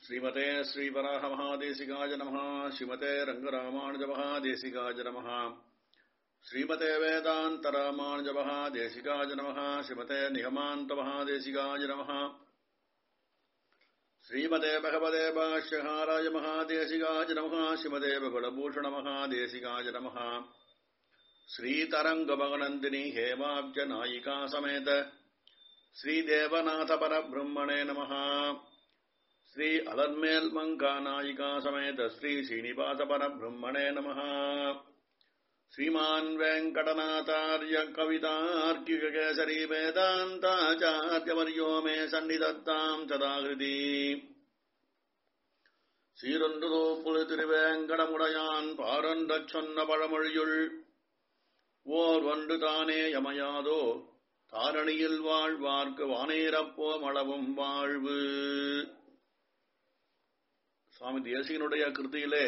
श्रीमते श्रीवराहमहादेशिकाय नमः श्रीमते रङ्गरामानुजमहादेशिकाय नमः श्रीमते वेदान्तरामानुजमहादेशिकाय नमः श्रीमते निगमान्तमहादेशिकाय नमः श्रीमते भगवते भाष्यहाराय महादेशिकाय नमः श्रीमते बकुलभूषणमहादेशिकाय नमः श्रीतरङ्गमगनन्दिनी हेमाब्जनायिका समेत श्रीदेवनाथपरब्रह्मणे नमः श्री अलन्मेल् मङ्कानायिका समेत श्री श्रीनिवासपरब्रह्मणे नमः श्रीमान् वेङ्कटनाथार्य कवितार्किककेसरी वेदान्ताचार्यवर्यो मे सन्निधत्ताम् सदाकृति சீரொன்று திருவேங்கடமுடையான் பாரன்றச் சொன்ன பழமொழியுள் ஓர் ஒன்று தானே யமையாதோ தாரணியில் வாழ்வார்க்கு வானேரப்போம் அளவும் வாழ்வு சுவாமி தேசிகனுடைய கிருத்தியிலே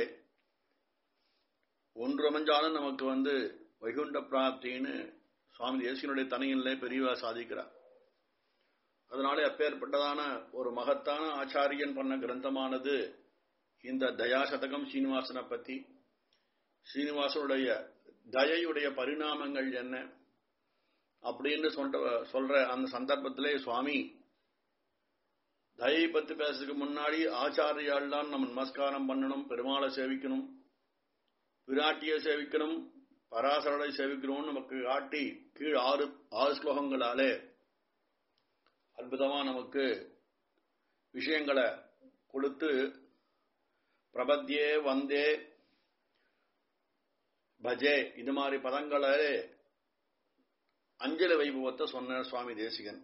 ஒன்று அமைஞ்சாலும் நமக்கு வந்து வைகுண்ட பிராப்தின்னு சுவாமி தேசிகனுடைய தனியிலே பெரியவா சாதிக்கிறார் அதனாலே அப்பேற்பட்டதான ஒரு மகத்தான ஆச்சாரியன் பண்ண கிரந்தமானது இந்த தயாசதகம் சீனிவாசனை பத்தி சீனிவாசனுடைய தயையுடைய பரிணாமங்கள் என்ன அப்படின்னு சொல்ற சொல்ற அந்த சந்தர்ப்பத்திலே சுவாமி தயை பத்தி பேசுறதுக்கு முன்னாடி ஆச்சாரியால் தான் நம்ம நமஸ்காரம் பண்ணணும் பெருமாளை சேவிக்கணும் விராட்டியை சேவிக்கணும் பராசரனை சேவிக்கணும்னு நமக்கு காட்டி கீழ் ஆறு ஆறு ஸ்லோகங்களாலே அற்புதமா நமக்கு விஷயங்களை கொடுத்து பிரபத்தியே வந்தே பஜே இது மாதிரி பதங்களே அஞ்சலி வைபவத்தை சொன்ன சுவாமி தேசிகன்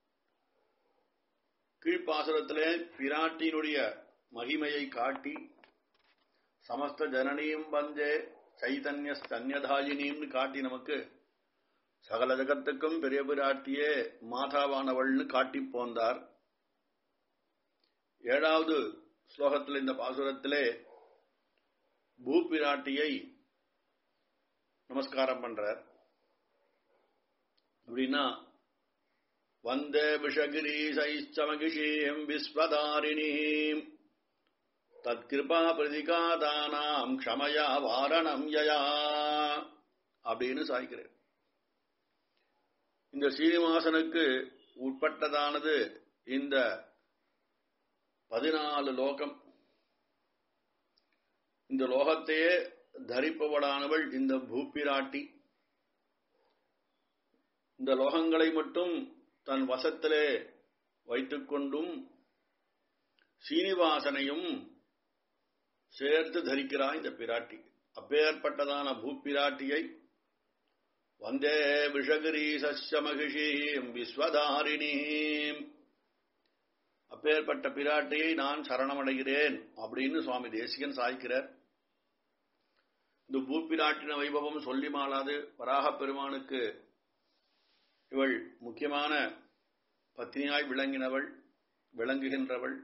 கீழ்ப்பாசுரத்திலே பிராட்டியினுடைய மகிமையை காட்டி சமஸ்த ஜனனியும் வந்தே சைதன்ய ஸ்தன்யதாயினின்னு காட்டி நமக்கு சகல ஜகத்துக்கும் பெரிய பிராட்டியே மாதாவானவள்னு காட்டி போந்தார் ஏழாவது ஸ்லோகத்தில் இந்த பாசுரத்திலே பூபிராட்டியை நமஸ்காரம் பண்றார் அப்படின்னா வந்தே விஷகிரீசைச்சமகிஷீம் விஸ்வதாரிணீம் தத்கிருபா பிரதிகாதானாம் க்ஷமயா வாரணம் யயா அப்படின்னு சாய்க்கிறேன் இந்த சீனிவாசனுக்கு உட்பட்டதானது இந்த பதினாலு லோகம் இந்த லோகத்தையே தரிப்பவளானவள் இந்த பூப்பிராட்டி இந்த லோகங்களை மட்டும் தன் வசத்திலே வைத்துக் கொண்டும் சீனிவாசனையும் சேர்த்து தரிக்கிறான் இந்த பிராட்டி அப்பேற்பட்டதான பூப்பிராட்டியை வந்தே விஷகிரீச மகிஷீம் விஸ்வதாரிணீம் அப்பேற்பட்ட பிராட்டியை நான் சரணமடைகிறேன் அப்படின்னு சுவாமி தேசிகன் சாய்க்கிறார் இந்த பூப்பிராட்டின வைபவம் சொல்லி மாளாது வராக பெருமானுக்கு இவள் முக்கியமான பத்னியாய் விளங்கினவள் விளங்குகின்றவள்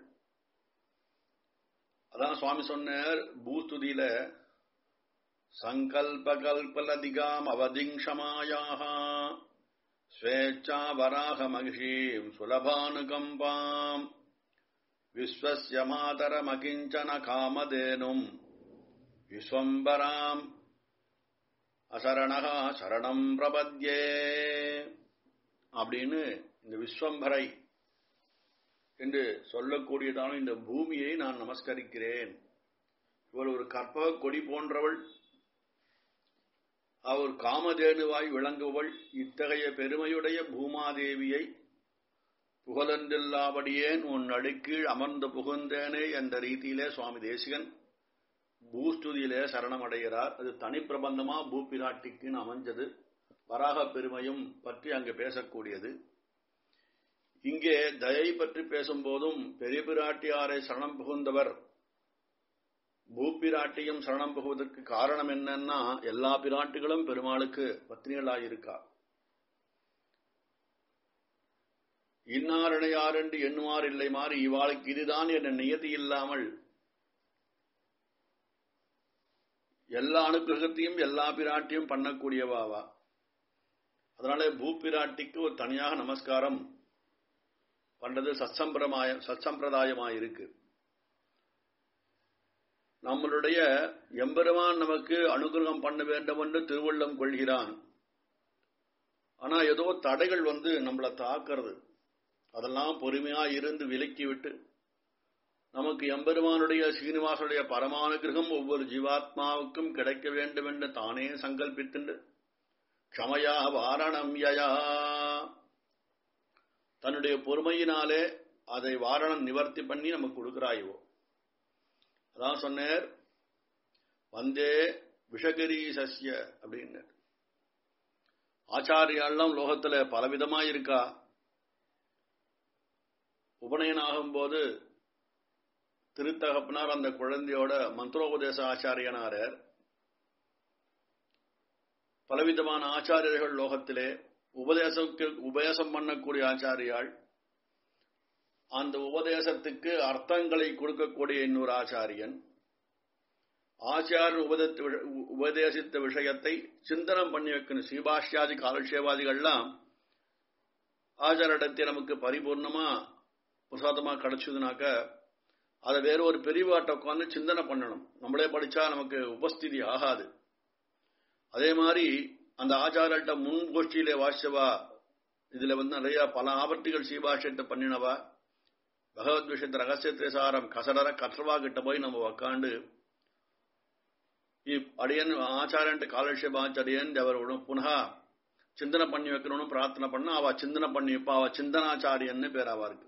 அதான் சுவாமி சொன்னார் பூஸ்துதியில சங்கல்ப கல்பலதிகாம் அவதிங்ஷமாயாக ஸ்வேச்சா வராக மகிஷீம் சுலபானுகம்பாம் விஸ்வஸ்ய மாதரமகிஞ்சன காமதேனும் விஸ்வம்பராம் அசரணகா சரணம் பிரபத்யே அப்படின்னு இந்த விஸ்வம்பரை என்று சொல்லக்கூடியதான இந்த பூமியை நான் நமஸ்கரிக்கிறேன் இவள் ஒரு கற்பக கொடி போன்றவள் அவர் காமதேனுவாய் விளங்குவள் இத்தகைய பெருமையுடைய பூமாதேவியை புகழென்றில்லாபடியேன் உன் நடுக்கீழ் அமர்ந்து புகுந்தேனே என்ற ரீதியிலே சுவாமி தேசிகன் பூஸ்துதியிலே சரணமடைகிறார் அது தனி பிரபந்தமா பூப்பிராட்டிக்குன்னு அமைஞ்சது வராக பெருமையும் பற்றி அங்கு பேசக்கூடியது இங்கே தயை பற்றி பேசும்போதும் பெரிய பிராட்டியாரை சரணம் புகுந்தவர் பூப்பிராட்டியும் சரணம் புகுவதற்கு காரணம் என்னன்னா எல்லா பிராட்டிகளும் பெருமாளுக்கு பத்னிகளாயிருக்கா இன்னாரணையார் என்று எண்ணுவார் இல்லை மாறி இவாளுக்கு இதுதான் என்ற நியதி இல்லாமல் எல்லா அனுகிரகத்தையும் எல்லா பிராட்டியும் பண்ணக்கூடியவாவா அதனால பூப்பிராட்டிக்கு ஒரு தனியாக நமஸ்காரம் பண்றது சத்சம்பிரமாய சத்சம்பிரதாயமாயிருக்கு நம்மளுடைய எம்பெருமான் நமக்கு அனுகிரகம் பண்ண வேண்டும் என்று திருவள்ளம் கொள்கிறான் ஆனா ஏதோ தடைகள் வந்து நம்மளை தாக்குறது அதெல்லாம் பொறுமையா இருந்து விலக்கி விட்டு நமக்கு எம்பெருமானுடைய சீனிவாசனுடைய பரமானுகிரகம் ஒவ்வொரு ஜீவாத்மாவுக்கும் கிடைக்க வேண்டும் என்று தானே சங்கல்பித்துண்டு க்ஷமயா வாரணம் யயா தன்னுடைய பொறுமையினாலே அதை வாரணம் நிவர்த்தி பண்ணி நமக்கு கொடுக்கிறாயோ அதான் சொன்னார் வந்தே விஷகிரி சஸ்ய அப்படின்னு ஆச்சாரியாலாம் லோகத்துல பலவிதமா இருக்கா உபநயனாகும் போது திருத்தகப்பனார் அந்த குழந்தையோட மந்திரோபதேச ஆச்சாரியனாரர் பலவிதமான ஆச்சாரியர்கள் லோகத்திலே உபதேசக்கு உபதேசம் பண்ணக்கூடிய ஆச்சாரியாள் அந்த உபதேசத்துக்கு அர்த்தங்களை கொடுக்கக்கூடிய இன்னொரு ஆச்சாரியன் ஆச்சாரியன் உபதேசித்த விஷயத்தை சிந்தனம் பண்ணி வைக்கணும் சீபாஷ்யாதி காலக்ஷேபாதிகள்லாம் ஆச்சாரிடத்தை நமக்கு பரிபூர்ணமா பிரசாதமா கிடைச்சதுனாக்க அதை வேற ஒரு பெரியவாட்ட உட்காந்து சிந்தனை பண்ணணும் நம்மளே படிச்சா நமக்கு உபஸ்திதி ஆகாது அதே மாதிரி அந்த ஆச்சாரல்ட்ட முன் கோஷ்டியிலே வாசிச்சவா இதுல வந்து நிறைய பல ஆபர்த்திகள் சீபாஷத்தை பண்ணினவா பகவத் விஷயத்த ரகசியத்தை சாரம் கசடர கற்றவா கிட்ட போய் நம்ம உக்காண்டு அடியன் ஆச்சாரியன்ட்டு காலக்ஷேப ஆச்சாரியன் அவரோட புனகா சிந்தனை பண்ணி வைக்கணும்னு பிரார்த்தனை பண்ண அவ சிந்தனை பண்ணி வைப்பா அவ சிந்தனாச்சாரியன்னு பேர் அவா இருக்கு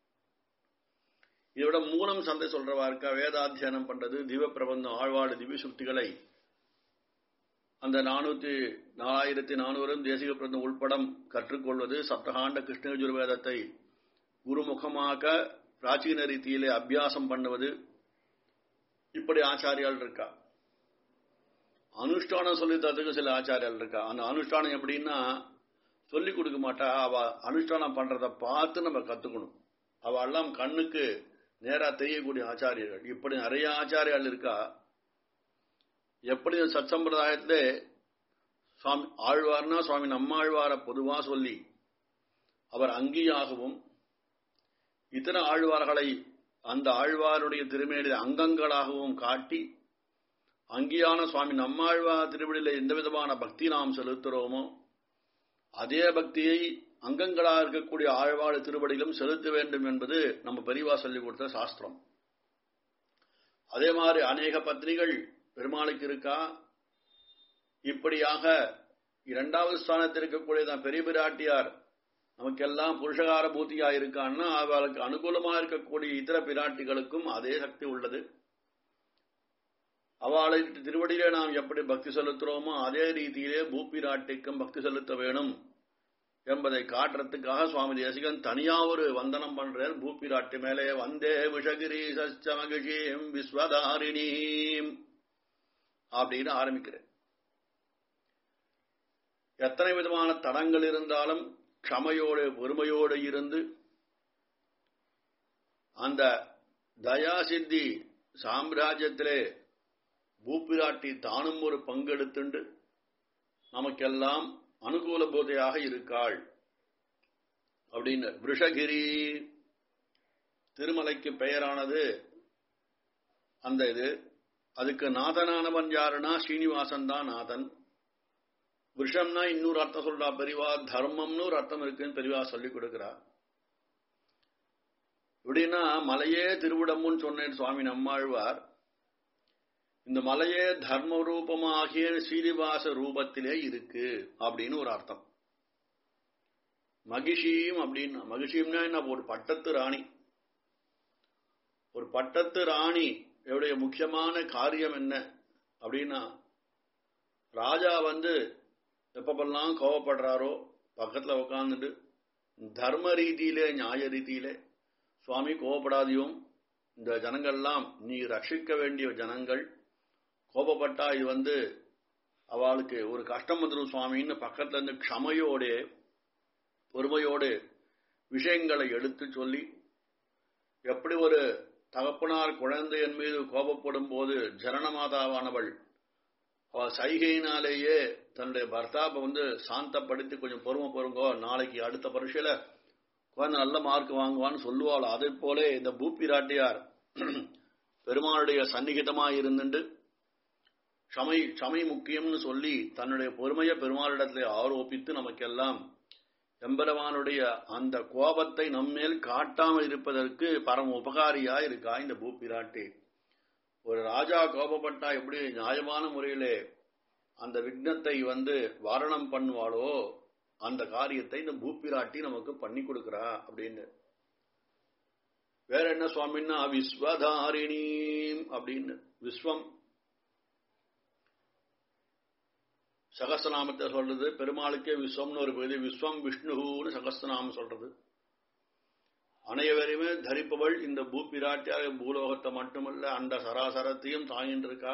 இதோட மூலம் சந்தை சொல்றவா இருக்கா வேதாத்தியானம் பண்றது திவ பிரபந்தம் ஆழ்வாடு திவ்ய சுக்திகளை அந்த நானூத்தி நாலாயிரத்தி நானூறும் தேசிக பிரபந்தம் உள்படம் கற்றுக்கொள்வது சப்தகாண்ட கிருஷ்ணகிஜுர் வேதத்தை குருமுகமாக பிராச்சீன ரீதியிலே அபியாசம் பண்ணுவது இப்படி ஆச்சாரியால் இருக்கா அனுஷ்டானம் சொல்லி தரதுக்கு சில ஆச்சாரியால் இருக்கா அந்த அனுஷ்டானம் எப்படின்னா சொல்லி கொடுக்க மாட்டா அவ அனுஷ்டானம் பண்றத பார்த்து நம்ம கத்துக்கணும் அவ எல்லாம் கண்ணுக்கு நேரா தெரியக்கூடிய ஆச்சாரியர்கள் இப்படி நிறைய ஆச்சாரியால் இருக்கா எப்படி சத் சம்பிரதாயத்திலே சுவாமி ஆழ்வார்னா சுவாமி நம்மாழ்வார பொதுவா சொல்லி அவர் அங்கியாகவும் இதர ஆழ்வார்களை அந்த ஆழ்வாருடைய திருமேனில் அங்கங்களாகவும் காட்டி அங்கியான சுவாமி நம்மாழ்வார் திருவிழில எந்த விதமான பக்தி நாம் செலுத்துகிறோமோ அதே பக்தியை அங்கங்களாக இருக்கக்கூடிய ஆழ்வாடு திருவடியிலும் செலுத்த வேண்டும் என்பது நம்ம பெரியவா சொல்லிக் கொடுத்த சாஸ்திரம் அதே மாதிரி அநேக பத்னிகள் பெருமாளுக்கு இருக்கா இப்படியாக இரண்டாவது ஸ்தானத்தில் இருக்கக்கூடிய தான் பெரிய பிராட்டியார் நமக்கெல்லாம் புருஷகார பூத்தியா இருக்கான்னா அவளுக்கு அனுகூலமா இருக்கக்கூடிய இதர பிராட்டிகளுக்கும் அதே சக்தி உள்ளது அவளை திருவடியிலே நாம் எப்படி பக்தி செலுத்துறோமோ அதே ரீதியிலே பூப்பிராட்டிக்கும் பக்தி செலுத்த வேணும் என்பதை காட்டுறதுக்காக சுவாமி தேசிகன் தனியா ஒரு வந்தனம் பண்றார் பூப்பிராட்டி மேலே வந்தே விஷகிரி சச்சமகிஷீம் விஸ்வதாரிணீம் அப்படின்னு ஆரம்பிக்கிறேன் எத்தனை விதமான தடங்கள் இருந்தாலும் க்ஷமையோடு பொறுமையோடு இருந்து அந்த தயாசித்தி சாம்ராஜ்யத்திலே பூப்பிராட்டி தானும் ஒரு பங்கெடுத்துண்டு நமக்கெல்லாம் அனுகூல போதையாக இருக்காள் அப்படின்னு விஷகிரி திருமலைக்கு பெயரானது அந்த இது அதுக்கு நாதனானவன் யாருன்னா ஸ்ரீனிவாசன் தான் நாதன் விஷம்னா இன்னொரு அர்த்தம் சொல்றா பெரிவா தர்மம்னு ஒரு அர்த்தம் இருக்குன்னு பெரிவா சொல்லிக் கொடுக்கிறா எப்படின்னா மலையே திருவிடம்னு சொன்னேன் சுவாமி நம்மாழ்வார் இந்த மலையே தர்ம ரூபமாகிய ஸ்ரீனிவாச ரூபத்திலே இருக்கு அப்படின்னு ஒரு அர்த்தம் மகிஷியும் அப்படின்னா மகிஷியம்னா என்ன ஒரு பட்டத்து ராணி ஒரு பட்டத்து ராணி எவ்வளவு முக்கியமான காரியம் என்ன அப்படின்னா ராஜா வந்து எப்பப்பெல்லாம் கோவப்படுறாரோ பக்கத்துல உட்காந்துட்டு தர்ம ரீதியிலே நியாய ரீதியிலே சுவாமி கோவப்படாதையும் இந்த ஜனங்கள்லாம் நீ ரட்சிக்க வேண்டிய ஜனங்கள் கோபப்பட்டா இது வந்து அவளுக்கு ஒரு கஷ்டம் வந்துடும் சுவாமின்னு பக்கத்துல இருந்து க்ஷமையோடு பொறுமையோடு விஷயங்களை எடுத்து சொல்லி எப்படி ஒரு தகப்பனார் குழந்தையின் மீது கோபப்படும் போது ஜனனமாதாவானவள் அவள் சைகையினாலேயே தன்னுடைய பர்த்தாப்பை வந்து சாந்தப்படுத்தி கொஞ்சம் பொறுமை பொறுங்கோ நாளைக்கு அடுத்த பரீட்சையில குழந்தை நல்ல மார்க் வாங்குவான்னு சொல்லுவாள் அதே போல இந்த பூப்பிராட்டியார் பெருமாளுடைய சந்நிகிதமாய் இருந்துட்டு க்ஷமை க்ஷமை முக்கியம்னு சொல்லி தன்னுடைய பொறுமையை பெருமாளிடத்திலே ஆரோபித்து நமக்கெல்லாம் எம்பெருமானுடைய அந்த கோபத்தை நம்மேல் காட்டாமல் இருப்பதற்கு பரம உபகாரியா இருக்கா இந்த பூப்பிராட்டி ஒரு ராஜா கோபப்பட்டா எப்படி நியாயமான முறையிலே அந்த விக்னத்தை வந்து வாரணம் பண்ணுவாளோ அந்த காரியத்தை இந்த பூப்பிராட்டி நமக்கு பண்ணி கொடுக்கிறா அப்படின்னு வேற என்ன சுவாமின்னா விஸ்வதாரிணி அப்படின்னு விஸ்வம் சகஸ்திரநாமத்தை சொல்றது பெருமாளுக்கே விஸ்வம்னு ஒரு பகுதி விஸ்வம் விஷ்ணுன்னு சகஸ்திரநாமம் சொல்றது அனைவரையுமே தரிப்பவள் இந்த பூப்பிராட்டியாக பூலோகத்தை மட்டுமல்ல அந்த சராசரத்தையும் தாங்கின்றிருக்கா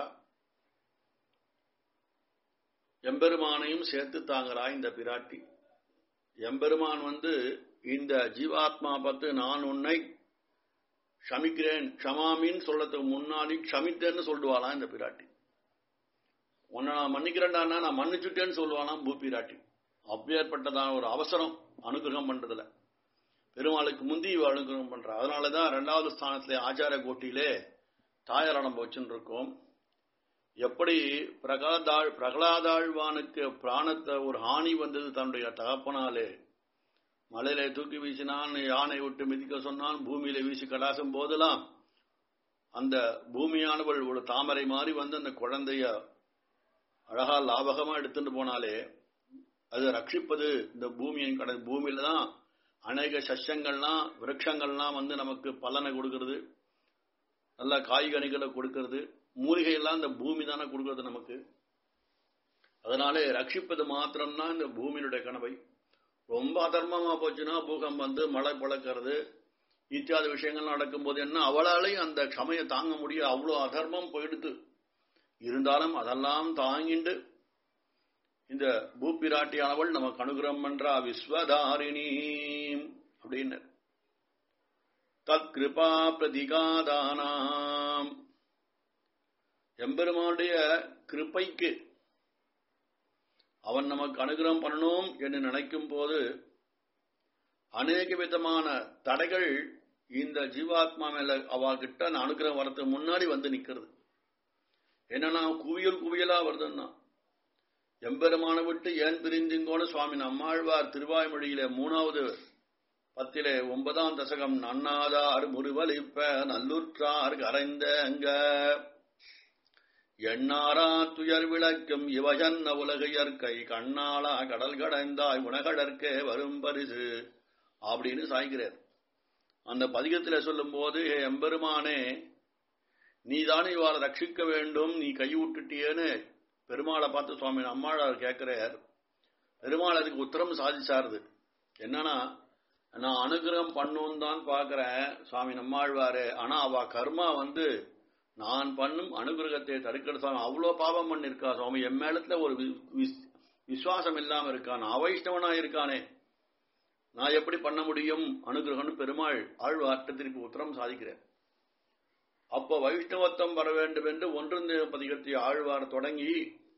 எம்பெருமானையும் சேர்த்து தாங்கிறா இந்த பிராட்டி எம்பெருமான் வந்து இந்த ஜீவாத்மா பார்த்து நான் உன்னை க்ஷமிக்கிறேன் க்ஷமாமின்னு சொல்றதுக்கு முன்னாடி க்ஷமித்தேன்னு சொல்லுவாளாம் இந்த பிராட்டி உன்னை நான் மன்னிக்கிறேன்டா நான் மன்னிச்சுட்டேன்னு சொல்லுவானாம் பூப்பிராட்டி அப்பேற்பட்டதான ஒரு அவசரம் அனுகிரகம் பண்றதுல பெருமாளுக்கு முந்தி இவ அனுகிரகம் பண்றா அதனாலதான் ரெண்டாவது ஸ்தானத்திலே ஆச்சார கோட்டியிலே தாயார் நம்ம வச்சுட்டு இருக்கோம் எப்படி பிரகலாதாள் பிரகலாதாழ்வானுக்கு பிராணத்தை ஒரு ஹானி வந்தது தன்னுடைய தகப்பனாலே மலையில தூக்கி வீசினான் யானை விட்டு மிதிக்க சொன்னான் பூமியில வீசி கடாசும் போதெல்லாம் அந்த பூமியானவள் ஒரு தாமரை மாதிரி வந்து அந்த குழந்தைய அழகா லாபகமா எடுத்துட்டு போனாலே அதை ரட்சிப்பது இந்த பூமியின் கடை பூமியில தான் அநேக சஸ்யங்கள்லாம் விரக்ஷங்கள்லாம் வந்து நமக்கு பலனை கொடுக்கறது நல்ல காய்கனிகளை கொடுக்கறது மூலிகையெல்லாம் இந்த பூமி தானே கொடுக்கறது நமக்கு அதனாலே ரட்சிப்பது மாத்திரம்தான் இந்த பூமியினுடைய கனவை ரொம்ப அதர்மமா போச்சுன்னா பூகம் வந்து மழை பழக்கிறது இத்தியாதி விஷயங்கள் நடக்கும்போது என்ன அவளாலையும் அந்த க்ஷமையை தாங்க முடியும் அவ்வளோ அதர்மம் போயிடுது இருந்தாலும் அதெல்லாம் தாங்கிண்டு இந்த பூப்பிராட்டியானவள் நமக்கு அனுகிரகம் பண்றா விஸ்வதாரிணி அப்படின்னு தத் கிருபா பிரதிகாதானாம் எம்பெருமானுடைய கிருப்பைக்கு அவன் நமக்கு அனுகிரகம் பண்ணணும் என்று நினைக்கும் போது அநேக விதமான தடைகள் இந்த ஜீவாத்மா மேல அவகிட்ட அனுகிரகம் வரதுக்கு முன்னாடி வந்து நிக்கிறது என்னன்னா குவியல் குவியலா வருதுன்னா எம்பெருமான விட்டு ஏன் பிரிந்திங்கோன்னு சுவாமி நம்மாழ்வார் திருவாய்மொழியில மூணாவது பத்திலே ஒன்பதாம் தசகம் நன்னாதார் முருவலிப்ப நல்லுற்றார் கரைந்தங்க எண்ணாரா துயர் விளக்கும் இவஜன்ன உலகையற்கை கண்ணாளா கடல் கடைந்தாய் உணகடற்கே வரும் பரிசு அப்படின்னு சாய்கிறார் அந்த பதிகத்தில் சொல்லும் போது எம்பெருமானே நீதானே இவாளை ரட்சிக்க வேண்டும் நீ கை விட்டுட்டியேன்னு பெருமாளை பார்த்து சுவாமி அம்மாளார் கேட்கிறார் பெருமாள் அதுக்கு உத்தரம் சாதிச்சாருது என்னன்னா நான் அனுகிரகம் பண்ணும் தான் பாக்குறேன் சுவாமி நம்மாழ்வாரு ஆனா அவ கர்மா வந்து நான் பண்ணும் அனுகிரகத்தை தடுக்கிற சுவாமி அவ்வளோ பாவம் பண்ணிருக்கா சுவாமி என் மேலத்துல ஒரு விசுவாசம் இல்லாம இருக்கான் அவைஷ்ணவனா இருக்கானே நான் எப்படி பண்ண முடியும் அனுகிரகம்னு பெருமாள் ஆழ்வார்த்த திருப்பி உத்தரம் சாதிக்கிறேன் அப்ப வைஷ்ணவத்தம் வர வேண்டும் என்று ஒன்றிருந்த பதிகத்தை ஆழ்வார் தொடங்கி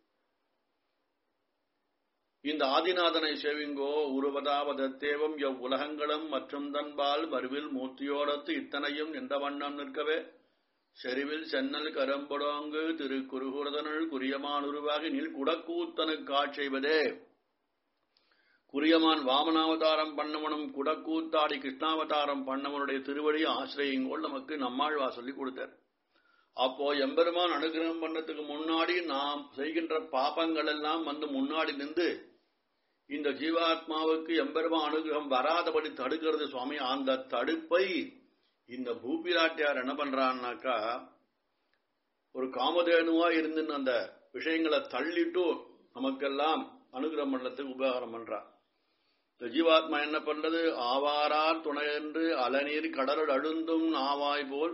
இந்த ஆதிநாதனை சேவிங்கோ உருவதாவதத்தேவம் எவ் உலகங்களும் மற்றும் தன்பால் மறுவில் மூர்த்தியோடத்து இத்தனையும் எந்த வண்ணம் நிற்கவே செறிவில் சென்னல் கரம்புடோங்கு திரு குருகுரதனுள் குறியமான் உருவாகி நில் குடக்கூத்தனுக்கு ஆட்செய்வதே குறியமான் வாமனாவதாரம் பண்ணவனும் குடக்கூத்தாடி கிருஷ்ணாவதாரம் பண்ணவனுடைய திருவடி ஆசிரியங்கோள் நமக்கு நம்மாழ்வா சொல்லி கொடுத்தார் அப்போ எம்பெருமான் அனுகிரகம் பண்ணதுக்கு முன்னாடி நாம் செய்கின்ற பாபங்கள் எல்லாம் வந்து முன்னாடி நின்று இந்த ஜீவாத்மாவுக்கு எம்பெருமான் அனுகிரகம் வராதபடி தடுக்கிறது சுவாமி அந்த தடுப்பை இந்த பூபிராட்டியார் என்ன பண்றான்னாக்கா ஒரு காமதேனுவா இருந்து அந்த விஷயங்களை தள்ளிட்டு நமக்கெல்லாம் அனுகிரகம் பண்ணத்துக்கு உபகாரம் பண்றா இந்த ஜீவாத்மா என்ன பண்றது ஆவாரார் துணையென்று அலநீர் கடலுள் அழுந்தும் நாவாய் போல்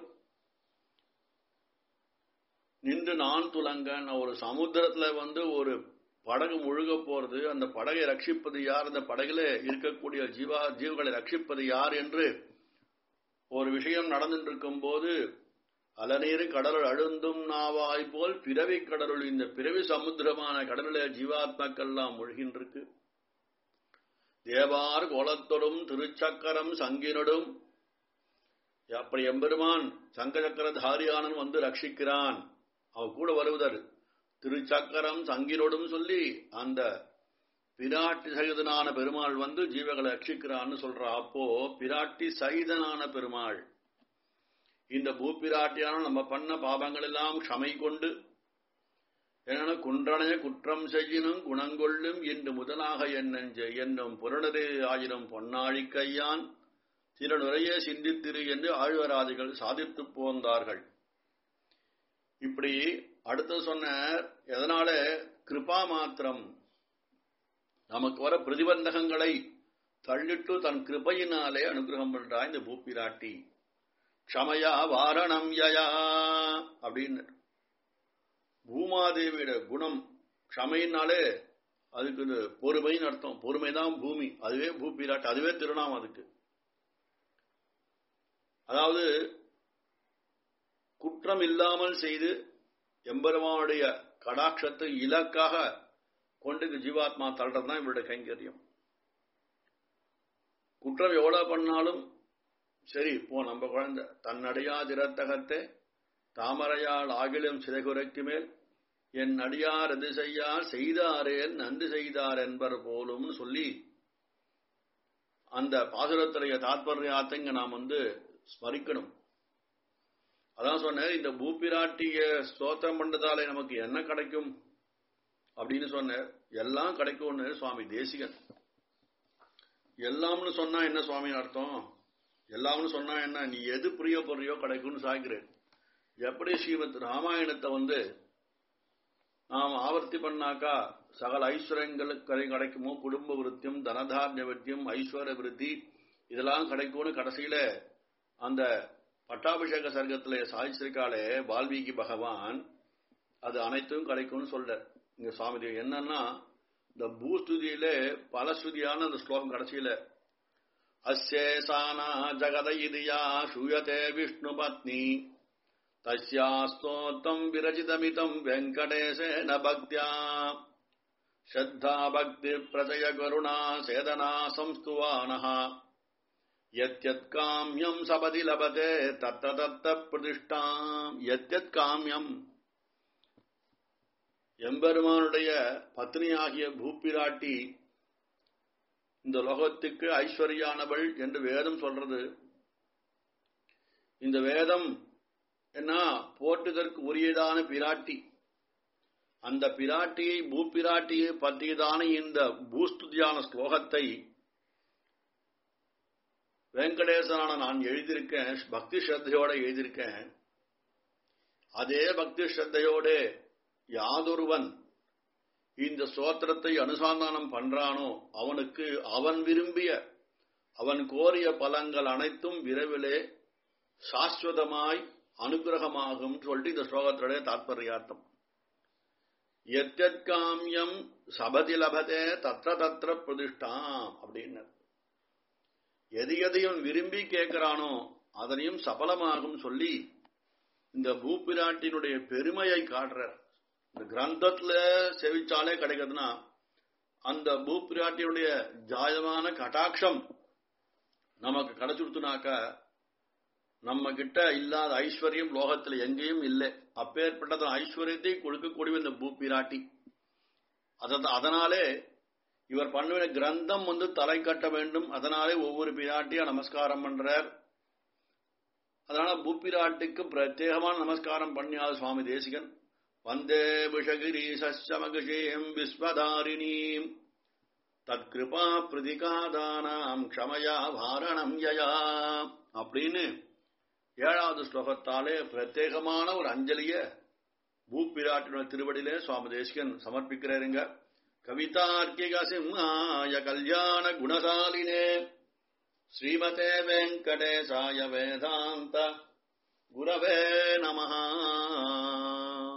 நின்று நான் துலங்க ஒரு சமுத்திரத்துல வந்து ஒரு படகு முழுக போறது அந்த படகை ரட்சிப்பது யார் அந்த படகுல இருக்கக்கூடிய ஜீவா ஜீவர்களை ரட்சிப்பது யார் என்று ஒரு விஷயம் நடந்துட்டு இருக்கும் போது அலநீர் கடலுள் அழுந்தும் நாவாய் போல் பிறவி கடலுள் இந்த பிறவி சமுத்திரமான கடலுல ஜீவாத்மாக்கள்லாம் மூழ்கின்றிருக்கு தேவார் கோலத்தொடும் திருச்சக்கரம் சங்கினடும் அப்படி எம்பெருமான் சங்கசக்கரதாரியானன் வந்து ரட்சிக்கிறான் அவ கூட வருவதர் திருச்சக்கரம் சங்கினோடும் சொல்லி அந்த பிராட்டி சகிதனான பெருமாள் வந்து ஜீவகளை ரட்சிக்கிறான்னு சொல்றா அப்போ பிராட்டி சகிதனான பெருமாள் இந்த பூப்பிராட்டியான நம்ம பண்ண பாபங்கள் எல்லாம் க்ஷமை கொண்டு என குன்றனைய குற்றம் செய்யினும் குணங்கொள்ளும் என்று முதலாக என்னஞ்ச என்னும் புரணரே ஆயிரம் பொன்னாழி கையான் சில நுரைய சிந்தித்திரு என்று ஆழ்வராதிகள் சாதித்து போந்தார்கள் இப்படி அடுத்து சொன்ன எதனால கிருபா மாத்திரம் நமக்கு வர பிரதிபந்தகங்களை தள்ளிட்டு தன் கிருபையினாலே அனுகிரகம் பண்றா இந்த பூப்பிராட்டி க்ஷமயா வாரணம் யயா அப்படின்னு பூமாதேவியோட குணம் க்ஷமைனாலே அதுக்கு பொறுமைன்னு அர்த்தம் பொறுமைதான் பூமி அதுவே பூப்பிராட்டி அதுவே திருநாம் அதுக்கு அதாவது குற்றம் இல்லாமல் செய்து எம்பெருமானுடைய கடாட்சத்தை இலக்காக கொண்டு ஜீவாத்மா தள்ளுறதுதான் இவருடைய கைங்கரியம் குற்றம் எவ்வளவு பண்ணாலும் சரி போ நம்ம குழந்தை தன்னடையா திறத்தகத்தை தாமரையால் ஆகிலும் சிதைகுறைக்கு மேல் என் அடியார் எது செய்யார் செய்தாரேல் நன்றி செய்தார் என்பர் போலும்னு சொல்லி அந்த பாசுரத்துடைய தாத்பரியாத்தை இங்க நாம் வந்து ஸ்மரிக்கணும் அதான் சொன்னேன் இந்த பூப்பிராட்டிய ஸ்தோத்திரம் பண்றதாலே நமக்கு என்ன கிடைக்கும் அப்படின்னு சொன்னார் எல்லாம் கிடைக்கும்னு சுவாமி தேசிகன் எல்லாம்னு சொன்னா என்ன சுவாமி அர்த்தம் எல்லாம்னு சொன்னா என்ன நீ எது பிரியப்படுறியோ கிடைக்கும்னு சாய்க்கிறேன் எப்படி ஸ்ரீமத் ராமாயணத்தை வந்து நாம் ஆவர்த்தி பண்ணாக்கா சகல ஐஸ்வர்யங்களுக்கு கிடைக்குமோ குடும்ப விருத்தியும் தனதார்ய விருத்தியும் ஐஸ்வர்ய விருத்தி இதெல்லாம் கிடைக்கும்னு கடைசியில அந்த பட்டாபிஷேக சர்க்கத்திலே சாதிச்சிருக்காளே வால்மீகி பகவான் அது அனைத்தும் கிடைக்கும்னு சொல்ற இங்க சுவாமி என்னன்னா இந்த பூஸ்துதியில பல ஸ்துதியான அந்த ஸ்லோகம் கடைசியில அஸ்யேசானா ஜகத இதியா சூயதே விஷ்ணு பத்னி தஸ்யாஸ்தோத்தம் விரச்சிதமிதம் வெங்கடேசேன பக்தியா ஸ்ரத்தா பக்தி பிரஜய கருணா சேதனா சம்ஸ்துவானः यत्यत् काम्यम् सपदि लभते तत्र तत्र பிரதிஷ்டாம் यत्यत् காமியம் எம்பெருமானுடைய பத்னியாகிய பூப்பிராட்டி இந்த லோகத்துக்கு ஐஸ்வர்யானவள் என்று வேதம் சொல்றது இந்த வேதம் என்ன போட்டுதற்கு உரியதான பிராட்டி அந்த பிராட்டியை பூப்பிராட்டியை பற்றியதான இந்த பூஸ்துதியான ஸ்லோகத்தை வெங்கடேசனான நான் எழுதியிருக்கேன் பக்தி ஸ்ரத்தையோட எழுதியிருக்கேன் அதே பக்தி ஸ்ரத்தையோட யாதொருவன் இந்த சோத்திரத்தை அனுசந்தானம் பண்றானோ அவனுக்கு அவன் விரும்பிய அவன் கோரிய பலங்கள் அனைத்தும் விரைவிலே சாஸ்வதமாய் அனுகிரகமாகும் சொல்லிட்டு இந்த ஸ்லோகத்துடைய தாத்பரியார்த்தம் எத்தற்காமியம் சபதி லபதே தத்திர தத்திர பிரதிஷ்டாம் அப்படின்னர் எது எதையும் விரும்பி கேட்கிறானோ அதனையும் சபலமாகும் சொல்லி இந்த பூப்பிராட்டினுடைய பெருமையை காட்டுறார் இந்த கிரந்தத்துல செவிச்சாலே கிடைக்குதுன்னா அந்த பூப்பிராட்டினுடைய ஜாயமான கட்டாட்சம் நமக்கு கிடைச்சுடுத்துனாக்க நம்ம கிட்ட இல்லாத ஐஸ்வர்யம் லோகத்துல எங்கேயும் இல்லை அப்பேற்பட்டது ஐஸ்வர்யத்தை கொடுக்கக்கூடிய இந்த பூப்பிராட்டி அதனாலே இவர் பண்ணுவின கிரந்தம் வந்து தலை கட்ட வேண்டும் அதனாலே ஒவ்வொரு பிராட்டியா நமஸ்காரம் பண்றார் அதனால பூப்பிராட்டுக்கு பிரத்யேகமான நமஸ்காரம் பண்ணியாத சுவாமி தேசிகன் வந்தே விஷகிரி சமகிஷேம் விஸ்வதாரிணீம் தத்கிருபா பிரதிகாதானாம் க்ஷமயா வாரணம் யயா அப்படின்னு ஏழாவது ஸ்லோகத்தாலே பிரத்யேகமான ஒரு அஞ்சலிய பூப்பிராட்டின திருவடியிலே சுவாமி தேசிகன் சமர்ப்பிக்கிறாருங்க கவிதார்க்கிக சிம்ஹாய கல்யாண குணசாலினே ஸ்ரீமதே வெங்கடேசாய வேதாந்த குரவே நமஹா